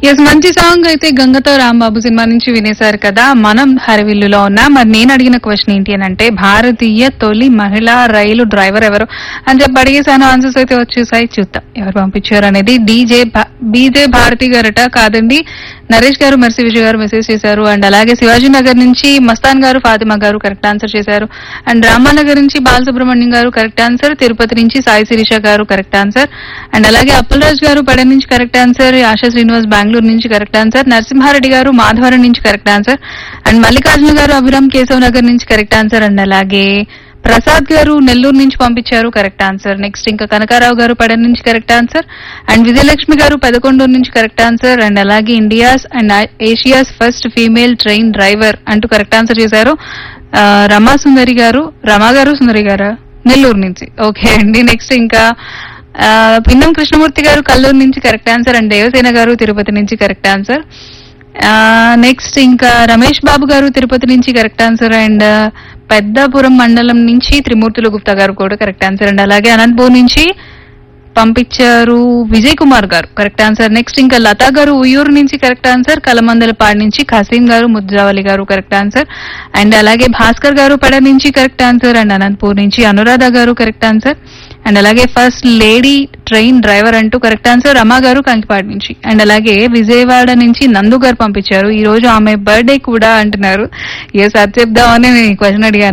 yes మంచి song అయితే గంగతో Rambabu cinema నుంచి వినేశారు కదా మనం హరివిల్లులో ఉన్నా మరి నేను అడిగిన క్వశ్చన్ ఏంటి అని అంటే భారతీయ తొలి మహిళా రైలు డ్రైవర్ ఎవరు అని చెప్పి అడిగేసాను ఆన్సర్స్ అయితే వచ్చేసాయి చూద్దాం ఎవరు పంపించారు అనేది డీజే బీజే భారతి గారట కాదండి నరేష్ గారు మెర్సి విజయ్ గారు మెసేజ్ చేశారు అండ్ అలాగే శివాజీ నగర్ నుంచి మస్తాన్ గారు ఫాతిమా గారు కరెక్ట్ ఆన్సర్ చేశారు అండ్ రామానగర్ నుంచి బాలసుబ్రహ్మణ్యం గారు కరెక్ట్ ఆన్సర్ తిరుపతి నుంచి సాయి శిరీష గారు కరెక్ట్ ఆన్సర్ అండ్ అలాగే అప్పలరాజ్ గారు పడ నుంచి కరెక్ట్ ఆన్సర్ ఆశా శ్రీనివాస్ బెంగళూరు నుంచి కరెక్ట్ ఆన్సర్ నరసింహారెడ్డి గారు మాధవరం నుంచి కరెక్ట్ ఆన్సర్ అండ్ మల్లికార్జున గారు అభిరామ్ కేశవ్ నగర్ నుంచి కరెక్ట్ ఆన్సర్ అండ్ అలాగే ప్రసాద్ గారు నెల్లూరు నుంచి పంపించారు కరెక్ట్ ఆన్సర్ నెక్స్ట్ ఇంకా కనకారావు గారు పడన్ నుంచి కరెక్ట్ ఆన్సర్ అండ్ విజయలక్ష్మి గారు పెదకొండూరు నుంచి కరెక్ట్ ఆన్సర్ అండ్ అలాగే India's and Asia's first female train driver అంటూ కరెక్ట్ ఆన్సర్ చేశారు ఆ, రమా సుందరి గారు రమా గారు సుందరి గారా నెల్లూరు నుంచి ఓకే అండి నెక్స్ట్ ఇంకా ఆ, పిన్నం కృష్ణమూర్తి గారు కల్లూరు నుంచి కరెక్ట్ ఆన్సర్ అండ్ దేవసేన గారు తిరుపతి నుంచి కరెక్ట్ ఆన్సర్ నెక్స్ట్ ఇంకా రమేష్ బాబు గారు తిరుపతి నుంచి కరెక్ట్ ఆన్సర్ అండ్ పెద్దాపురం మండలం నుంచి త్రిమూర్తులు గుప్తా గారు కూడా కరెక్ట్ ఆన్సర్ అండ్ అలాగే అనంతపూర్ నుంచి పంపించారు విజయ్ కుమార్ గారు కరెక్ట్ ఆన్సర్ నెక్స్ట్ ఇంకా లతా గారు ఉయ్యూరు నుంచి కరెక్ట్ ఆన్సర్ కలమందలపాడు నుంచి ఖసీం గారు ముద్రావలి గారు కరెక్ట్ ఆన్సర్ అండ్ అలాగే భాస్కర్ గారు పడ నుంచి కరెక్ట్ ఆన్సర్ అండ్ అనంతపూర్ నుంచి అనురాధ గారు కరెక్ట్ ఆన్సర్ అండ్ అలాగే ఫస్ట్ లేడీ ట్రైన్ డ్రైవర్ అంటూ కరెక్ట్ ఆన్సర్ రమా గారు కంకిపాడు నుంచి అండ్ అలాగే విజయవాడ నుంచి నందు గారు పంపించారు ఈ రోజు ఆమె బర్త్డే కూడా అంటున్నారు ఎస్ అది చెప్దామని నేను క్వశ్చన్ అడిగాను